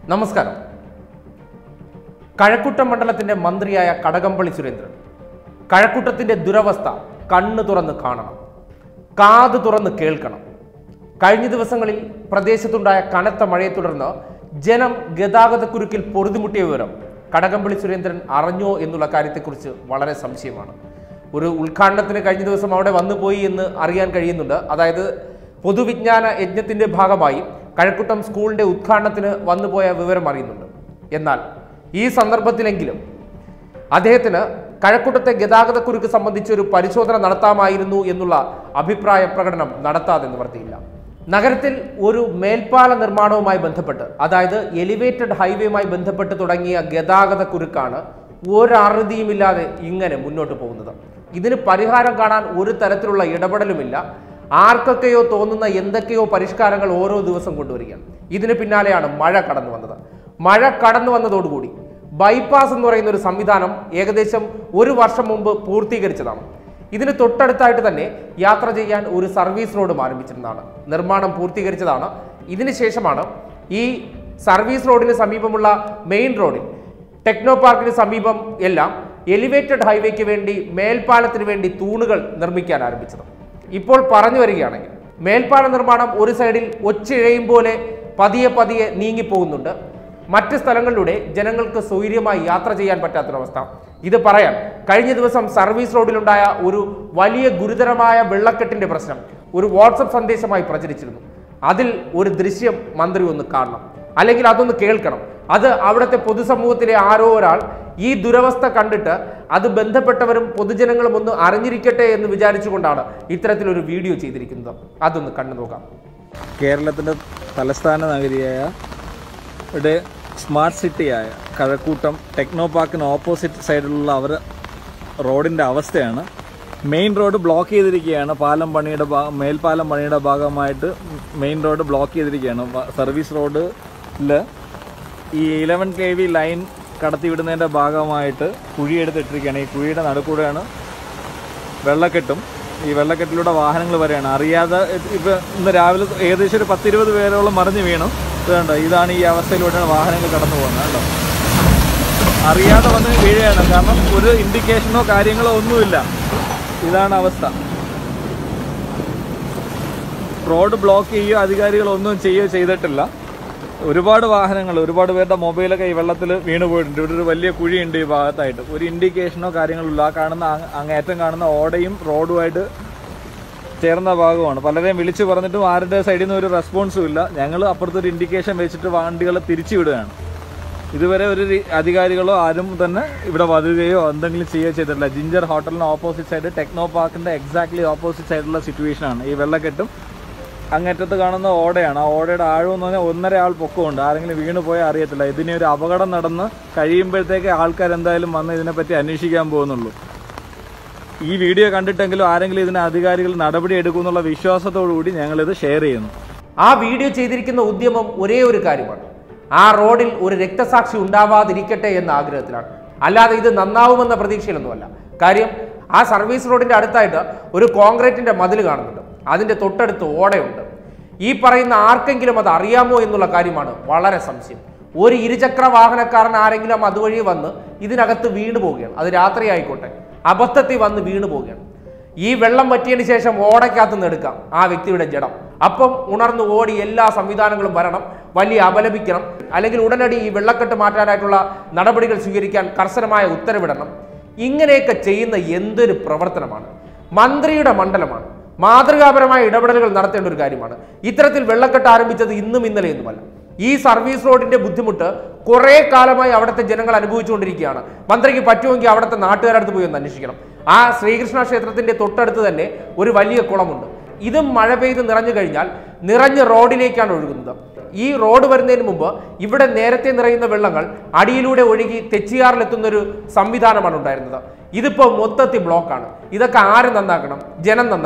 നമസ്കാരം കഴക്കൂട്ടം മണ്ഡലത്തിന്റെ മന്ത്രിയായ കടകംപള്ളി സുരേന്ദ്രൻ കഴക്കൂട്ടത്തിന്റെ ദുരവസ്ഥ കണ്ണ് തുറന്ന് കാണണം കാത് തുറന്ന് കേൾക്കണം കഴിഞ്ഞ ദിവസങ്ങളിൽ പ്രദേശത്തുണ്ടായ കനത്ത മഴയെ തുടർന്ന് ജനം ഗതാഗതക്കുരുക്കിൽ പൊറുതിമുട്ടിയ വിവരം കടകംപള്ളി സുരേന്ദ്രൻ അറിഞ്ഞോ എന്നുള്ള കാര്യത്തെക്കുറിച്ച് വളരെ സംശയമാണ് ഒരു ഉദ്ഘാടനത്തിന് കഴിഞ്ഞ ദിവസം അവിടെ വന്നു പോയി എന്ന് അറിയാൻ കഴിയുന്നുണ്ട് അതായത് പൊതുവിജ്ഞാന യജ്ഞത്തിന്റെ ഭാഗമായി കഴക്കൂട്ടം സ്കൂളിന്റെ ഉദ്ഘാടനത്തിന് വന്നുപോയ വിവരം അറിയുന്നുണ്ട് എന്നാൽ ഈ സന്ദർഭത്തിലെങ്കിലും അദ്ദേഹത്തിന് കഴക്കൂട്ടത്തെ ഗതാഗതക്കുരുക്ക് സംബന്ധിച്ച് ഒരു പരിശോധന നടത്താമായിരുന്നു എന്നുള്ള അഭിപ്രായ പ്രകടനം നടത്താതെ നിവർത്തിയില്ല നഗരത്തിൽ ഒരു മേൽപ്പാല നിർമ്മാണവുമായി ബന്ധപ്പെട്ട് അതായത് എലിവേറ്റഡ് ഹൈവേയുമായി ബന്ധപ്പെട്ട് തുടങ്ങിയ ഗതാഗത കുരുക്കാണ് ഒരറുതിയുമില്ലാതെ ഇങ്ങനെ മുന്നോട്ട് പോകുന്നത് ഇതിന് പരിഹാരം കാണാൻ ഒരു തരത്തിലുള്ള ഇടപെടലുമില്ല ആർക്കൊക്കെയോ തോന്നുന്ന എന്തൊക്കെയോ പരിഷ്കാരങ്ങൾ ഓരോ ദിവസം കൊണ്ടുവരികയാണ് ഇതിന് പിന്നാലെയാണ് മഴ കടന്നു വന്നത് മഴ കടന്നു വന്നതോടുകൂടി ബൈപ്പാസ് എന്ന് പറയുന്ന ഒരു സംവിധാനം ഏകദേശം ഒരു വർഷം മുമ്പ് പൂർത്തീകരിച്ചതാണ് ഇതിന് തൊട്ടടുത്തായിട്ട് തന്നെ യാത്ര ചെയ്യാൻ ഒരു സർവീസ് റോഡും ആരംഭിച്ചിരുന്നതാണ് നിർമ്മാണം പൂർത്തീകരിച്ചതാണ് ഇതിന് ശേഷമാണ് ഈ സർവീസ് റോഡിന് സമീപമുള്ള മെയിൻ റോഡിൽ ടെക്നോ പാർക്കിന് സമീപം എല്ലാം എലിവേറ്റഡ് ഹൈവേക്ക് വേണ്ടി മേൽപ്പാലത്തിന് വേണ്ടി തൂണുകൾ നിർമ്മിക്കാൻ ആരംഭിച്ചത് ഇപ്പോൾ പറഞ്ഞു വരികയാണെങ്കിൽ മേൽപ്പാല നിർമ്മാണം ഒരു സൈഡിൽ ഒച്ചിഴയും പോലെ പതിയെ പതിയെ നീങ്ങിപ്പോകുന്നുണ്ട് മറ്റ് സ്ഥലങ്ങളിലൂടെ ജനങ്ങൾക്ക് സ്വൈര്യമായി യാത്ര ചെയ്യാൻ പറ്റാത്തൊരവസ്ഥ ഇത് പറയാൻ കഴിഞ്ഞ ദിവസം സർവീസ് റോഡിലുണ്ടായ ഒരു വലിയ ഗുരുതരമായ വെള്ളക്കെട്ടിന്റെ പ്രശ്നം ഒരു വാട്സപ്പ് സന്ദേശമായി പ്രചരിച്ചിരുന്നു അതിൽ ഒരു ദൃശ്യം മന്ത്രി ഒന്ന് കാണണം അല്ലെങ്കിൽ അതൊന്ന് കേൾക്കണം അത് അവിടുത്തെ പൊതുസമൂഹത്തിലെ ആരോ ഒരാൾ ഈ ദുരവസ്ഥ കണ്ടിട്ട് അത് ബന്ധപ്പെട്ടവരും പൊതുജനങ്ങളും ഒന്ന് അറിഞ്ഞിരിക്കട്ടെ എന്ന് വിചാരിച്ചുകൊണ്ടാണ് ഇത്തരത്തിലൊരു വീഡിയോ ചെയ്തിരിക്കുന്നത് അതൊന്ന് കണ്ടു നോക്കാം കേരളത്തിൻ്റെ തലസ്ഥാന നഗരിയായ ഇവിടെ സ്മാർട്ട് സിറ്റിയായ കഴക്കൂട്ടം ടെക്നോ പാർക്കിന് ഓപ്പോസിറ്റ് സൈഡിലുള്ള അവർ റോഡിൻ്റെ അവസ്ഥയാണ് മെയിൻ റോഡ് ബ്ലോക്ക് ചെയ്തിരിക്കുകയാണ് പാലം പണിയുടെ ഭാ മേൽപ്പാലം പണിയുടെ ഭാഗമായിട്ട് മെയിൻ റോഡ് ബ്ലോക്ക് ചെയ്തിരിക്കുകയാണ് വ- സർവീസ് റോഡിൽ ഈ ഇലവൻ കെ വി ലൈൻ കടത്തി വിടുന്നതിൻ്റെ ഭാഗമായിട്ട് കുഴിയെടുത്തിട്ടിരിക്കുകയാണ് ഈ കുഴിയുടെ നടുക്കൂടെയാണ് വെള്ളക്കെട്ടും ഈ വെള്ളക്കെട്ടിലൂടെ വാഹനങ്ങൾ വരെയാണ് അറിയാതെ ഇപ്പം ഇന്ന് രാവിലെ ഏകദേശം ഒരു പത്തിരുപത് പേരോളം മറിഞ്ഞു വീണു ഇത് കണ്ടോ ഇതാണ് ഈ അവസ്ഥയിലൂടെയാണ് വാഹനങ്ങൾ കടന്നു പോകുന്നത് കണ്ടോ അറിയാതെ വന്ന് വീഴുകയാണ് കാരണം ഒരു ഇൻഡിക്കേഷനോ കാര്യങ്ങളോ ഒന്നുമില്ല ഇതാണ് അവസ്ഥ റോഡ് ബ്ലോക്ക് ചെയ്യുകയോ അധികാരികളൊന്നും ചെയ്യുകയോ ചെയ്തിട്ടില്ല ഒരുപാട് വാഹനങ്ങൾ ഒരുപാട് പേരുടെ മൊബൈലൊക്കെ ഈ വെള്ളത്തിൽ വീണ് പോയിട്ടുണ്ട് ഇവിടെ ഒരു വലിയ കുഴിയുണ്ട് ഈ ഭാഗത്തായിട്ട് ഒരു ഇൻഡിക്കേഷനോ കാര്യങ്ങളോ ഇല്ല ആ കാണുന്ന അങ്ങ് അങ്ങേറ്റം കാണുന്ന ഓടയും റോഡുമായിട്ട് ചേർന്ന ഭാഗമാണ് പലരെയും വിളിച്ചു പറഞ്ഞിട്ടും ആരുടെ സൈഡിൽ നിന്ന് ഒരു റെസ്പോൺസും ഇല്ല ഞങ്ങൾ അപ്പുറത്തൊരു ഇൻഡിക്കേഷൻ വെച്ചിട്ട് വണ്ടികളെ തിരിച്ചു വിടുകയാണ് ഇതുവരെ ഒരു രി- അധികാരികളോ ആരും തന്നെ ഇവിടെ വരികയോ എന്തെങ്കിലും ചെയ്യുകയോ ചെയ്തിട്ടില്ല ജിഞ്ചർ ഹോട്ടലിന് ഓപ്പോസിറ്റ് സൈഡ് ടെക്നോ പാർക്കിന്റെ എക്സാക്ട്ലി ഓപ്പോസിറ്റ് സൈഡിലുള്ള സിറ്റുവേഷൻ ആണ് ഈ വെള്ളക്കെട്ടും അങ്ങറ്റത്ത് കാണുന്ന ഓടയാണ് ആ ഓടയുടെ ആഴം എന്ന് പറഞ്ഞാൽ ഒന്നര ആൾ പൊക്കമുണ്ട് ആരെങ്കിലും വീണ് പോയാൽ അറിയത്തില്ല ഇതിന് ഒരു അപകടം നടന്ന് കഴിയുമ്പോഴത്തേക്ക് ആൾക്കാർ എന്തായാലും വന്ന് ഇതിനെപ്പറ്റി അന്വേഷിക്കാൻ പോകുന്നുള്ളൂ ഈ വീഡിയോ കണ്ടിട്ടെങ്കിലും ആരെങ്കിലും ഇതിന് അധികാരികൾ നടപടി എടുക്കുമെന്നുള്ള വിശ്വാസത്തോടു കൂടി ഞങ്ങളിത് ഷെയർ ചെയ്യുന്നു ആ വീഡിയോ ചെയ്തിരിക്കുന്ന ഉദ്യമം ഒരേ ഒരു കാര്യമാണ് ആ റോഡിൽ ഒരു രക്തസാക്ഷി ഉണ്ടാവാതിരിക്കട്ടെ എന്ന ആഗ്രഹത്തിലാണ് അല്ലാതെ ഇത് നന്നാവുമെന്ന പ്രതീക്ഷയിലൊന്നുമല്ല കാര്യം ആ സർവീസ് റോഡിന്റെ അടുത്തായിട്ട് ഒരു കോൺക്രീറ്റിന്റെ മതിൽ കാണുന്നുണ്ട് അതിന്റെ തൊട്ടടുത്ത് ഓടയുണ്ട് ഈ പറയുന്ന ആർക്കെങ്കിലും അത് അറിയാമോ എന്നുള്ള കാര്യമാണ് വളരെ സംശയം ഒരു ഇരുചക്ര വാഹനക്കാരൻ ആരെങ്കിലും അതുവഴി വന്ന് ഇതിനകത്ത് വീണു പോവുകയാണ് അത് രാത്രി ആയിക്കോട്ടെ അബദ്ധത്തിൽ വന്ന് വീണു പോവുകയാണ് ഈ വെള്ളം വറ്റിയതിന് ശേഷം ഓടയ്ക്കകത്ത് നിന്ന് എടുക്കാം ആ വ്യക്തിയുടെ ജഡം അപ്പം ഉണർന്നു ഓടി എല്ലാ സംവിധാനങ്ങളും വരണം വലിയ അപലപിക്കണം അല്ലെങ്കിൽ ഉടനടി ഈ വെള്ളക്കെട്ട് മാറ്റാനായിട്ടുള്ള നടപടികൾ സ്വീകരിക്കാൻ കർശനമായ ഉത്തരവിടണം ഇങ്ങനെയൊക്കെ ചെയ്യുന്ന എന്തൊരു പ്രവർത്തനമാണ് മന്ത്രിയുടെ മണ്ഡലമാണ് മാതൃകാപരമായ ഇടപെടലുകൾ നടത്തേണ്ട ഒരു കാര്യമാണ് ഇത്തരത്തിൽ വെള്ളക്കെട്ട് ആരംഭിച്ചത് ഇന്നും ഇന്നലെയൊന്നുമല്ല ഈ സർവീസ് റോഡിന്റെ ബുദ്ധിമുട്ട് കുറെ കാലമായി അവിടുത്തെ ജനങ്ങൾ അനുഭവിച്ചുകൊണ്ടിരിക്കുകയാണ് മന്ത്രിക്ക് പറ്റുമെങ്കിൽ അവിടുത്തെ നാട്ടുകാരടുത്ത് പോയി ഒന്ന് അന്വേഷിക്കണം ആ ശ്രീകൃഷ്ണ ക്ഷേത്രത്തിന്റെ തൊട്ടടുത്ത് തന്നെ ഒരു വലിയ കുളമുണ്ട് ഇതും മഴ പെയ്ത് നിറഞ്ഞു കഴിഞ്ഞാൽ നിറഞ്ഞ് റോഡിലേക്കാണ് ഒഴുകുന്നത് ഈ റോഡ് വരുന്നതിന് മുമ്പ് ഇവിടെ നേരത്തെ നിറയുന്ന വെള്ളങ്ങൾ അടിയിലൂടെ ഒഴുകി തെച്ചിയാറിലെത്തുന്ന ഒരു സംവിധാനമാണ് ഉണ്ടായിരുന്നത് ഇതിപ്പോൾ മൊത്തത്തിൽ ബ്ലോക്കാണ് ഇതൊക്കെ ആര് നന്നാക്കണം ജനം നന്നാക്കണം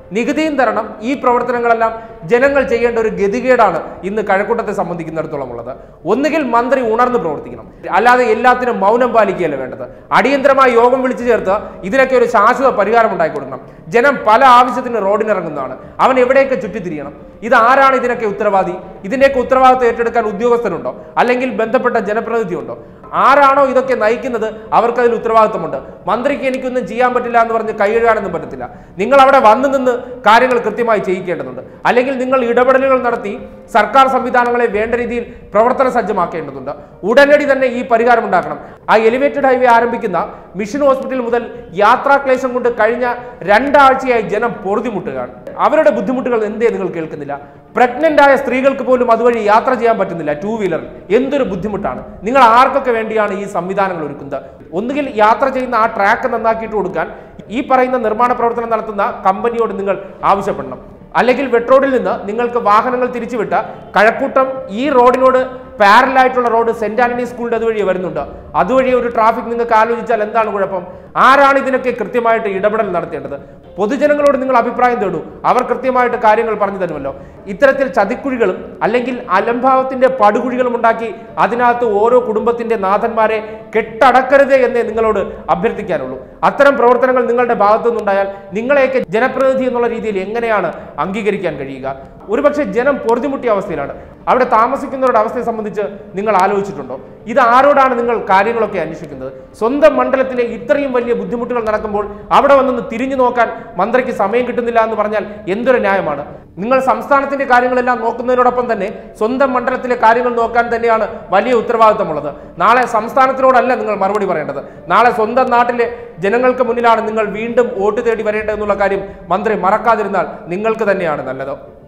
നികുതിയും തരണം ഈ പ്രവർത്തനങ്ങളെല്ലാം ജനങ്ങൾ ചെയ്യേണ്ട ഒരു ഗതികേടാണ് ഇന്ന് കഴക്കൂട്ടത്തെ സംബന്ധിക്കുന്നിടത്തോളം ഉള്ളത് ഒന്നുകിൽ മന്ത്രി ഉണർന്ന് പ്രവർത്തിക്കണം അല്ലാതെ എല്ലാത്തിനും മൗനം പാലിക്കുകയല്ല വേണ്ടത് അടിയന്തരമായി യോഗം വിളിച്ചു ചേർത്ത് ഇതിനൊക്കെ ഒരു ശാശ്വത പരിഹാരം ഉണ്ടാക്കി കൊടുക്കണം ജനം പല ആവശ്യത്തിന് റോഡിനിറങ്ങുന്നതാണ് അവൻ എവിടെയൊക്കെ ചുറ്റിത്തിരിയണം ഇത് ആരാണ് ഇതിനൊക്കെ ഉത്തരവാദി ഇതിന്റെയൊക്കെ ഉത്തരവാദിത്വം ഏറ്റെടുക്കാൻ ഉദ്യോഗസ്ഥരുണ്ടോ അല്ലെങ്കിൽ ബന്ധപ്പെട്ട ജനപ്രതിനിധി ഉണ്ടോ ആരാണോ ഇതൊക്കെ നയിക്കുന്നത് അവർക്ക് അതിൽ ഉത്തരവാദിത്വമുണ്ട് മന്ത്രിക്ക് എനിക്കൊന്നും ചെയ്യാൻ പറ്റില്ല എന്ന് പറഞ്ഞ് കൈയഴുകാനൊന്നും പറ്റത്തില്ല നിങ്ങൾ അവിടെ വന്നു നിന്ന് കാര്യങ്ങൾ കൃത്യമായി ചെയ്യിക്കേണ്ടതുണ്ട് അല്ലെങ്കിൽ നിങ്ങൾ ഇടപെടലുകൾ നടത്തി സർക്കാർ സംവിധാനങ്ങളെ വേണ്ട രീതിയിൽ പ്രവർത്തന സജ്ജമാക്കേണ്ടതുണ്ട് ഉടനടി തന്നെ ഈ പരിഹാരം ഉണ്ടാക്കണം ആ എലിവേറ്റഡ് ഹൈവേ ആരംഭിക്കുന്ന മിഷൻ ഹോസ്പിറ്റൽ മുതൽ യാത്രാക്ലേശം കൊണ്ട് കഴിഞ്ഞ രണ്ടാഴ്ചയായി ജനം പൊറുതിമുട്ടുകയാണ് അവരുടെ ബുദ്ധിമുട്ടുകൾ എന്തേ നിങ്ങൾ കേൾക്കുന്നില്ല പ്രഗ്നന്റ് ആയ സ്ത്രീകൾക്ക് പോലും അതുവഴി യാത്ര ചെയ്യാൻ പറ്റുന്നില്ല ടൂ വീലറിൽ എന്തൊരു ബുദ്ധിമുട്ടാണ് നിങ്ങൾ ആർക്കൊക്കെ വേണ്ടിയാണ് ഈ സംവിധാനങ്ങൾ ഒരുക്കുന്നത് ഒന്നുകിൽ യാത്ര ചെയ്യുന്ന ആ ട്രാക്ക് നന്നാക്കിയിട്ട് കൊടുക്കാൻ ഈ പറയുന്ന നിർമ്മാണ പ്രവർത്തനം നടത്തുന്ന കമ്പനിയോട് നിങ്ങൾ ആവശ്യപ്പെടണം അല്ലെങ്കിൽ വെട്രോഡിൽ നിന്ന് നിങ്ങൾക്ക് വാഹനങ്ങൾ തിരിച്ചുവിട്ട കഴക്കൂട്ടം ഈ റോഡിനോട് പാരലായിട്ടുള്ള റോഡ് സെന്റ് ആന്റണി സ്കൂളിന്റെ അതുവഴി വരുന്നുണ്ട് അതുവഴി ഒരു ട്രാഫിക് നിങ്ങൾക്ക് ആലോചിച്ചാൽ എന്താണ് കുഴപ്പം ആരാണ് ഇതിനൊക്കെ കൃത്യമായിട്ട് ഇടപെടൽ നടത്തേണ്ടത് പൊതുജനങ്ങളോട് നിങ്ങൾ അഭിപ്രായം തേടൂ അവർ കൃത്യമായിട്ട് കാര്യങ്ങൾ പറഞ്ഞു തരുമല്ലോ ഇത്തരത്തിൽ ചതിക്കുഴികളും അല്ലെങ്കിൽ അലംഭാവത്തിന്റെ പടുകുഴികളും ഉണ്ടാക്കി അതിനകത്ത് ഓരോ കുടുംബത്തിന്റെ നാഥന്മാരെ കെട്ടടക്കരുത് എന്നേ നിങ്ങളോട് അഭ്യർത്ഥിക്കാനുള്ളൂ അത്തരം പ്രവർത്തനങ്ങൾ നിങ്ങളുടെ ഭാഗത്തു നിന്നുണ്ടായാൽ നിങ്ങളെയൊക്കെ ജനപ്രതിനിധി എന്നുള്ള രീതിയിൽ എങ്ങനെയാണ് അംഗീകരിക്കാൻ കഴിയുക ഒരുപക്ഷെ ജനം പൊറുതിമുട്ടിയ അവസ്ഥയിലാണ് അവിടെ താമസിക്കുന്നവരുടെ അവസ്ഥയെ സംബന്ധിച്ച് നിങ്ങൾ ആലോചിച്ചിട്ടുണ്ടോ ഇത് ആരോടാണ് നിങ്ങൾ കാര്യങ്ങളൊക്കെ അന്വേഷിക്കുന്നത് സ്വന്തം മണ്ഡലത്തിലെ ഇത്രയും വലിയ ബുദ്ധിമുട്ടുകൾ നടക്കുമ്പോൾ അവിടെ വന്നൊന്ന് തിരിഞ്ഞു നോക്കാൻ മന്ത്രിക്ക് സമയം കിട്ടുന്നില്ല എന്ന് പറഞ്ഞാൽ എന്തൊരു ന്യായമാണ് നിങ്ങൾ സംസ്ഥാനത്തിന്റെ കാര്യങ്ങളെല്ലാം നോക്കുന്നതിനോടൊപ്പം തന്നെ സ്വന്തം മണ്ഡലത്തിലെ കാര്യങ്ങൾ നോക്കാൻ തന്നെയാണ് വലിയ ഉത്തരവാദിത്തമുള്ളത് നാളെ സംസ്ഥാനത്തിനോടല്ല നിങ്ങൾ മറുപടി പറയേണ്ടത് നാളെ സ്വന്തം നാട്ടിലെ ജനങ്ങൾക്ക് മുന്നിലാണ് നിങ്ങൾ വീണ്ടും വോട്ട് തേടി വരേണ്ടതെന്നുള്ള കാര്യം മന്ത്രി മറക്കാതിരുന്നാൽ നിങ്ങൾക്ക് തന്നെയാണ് നല്ലത്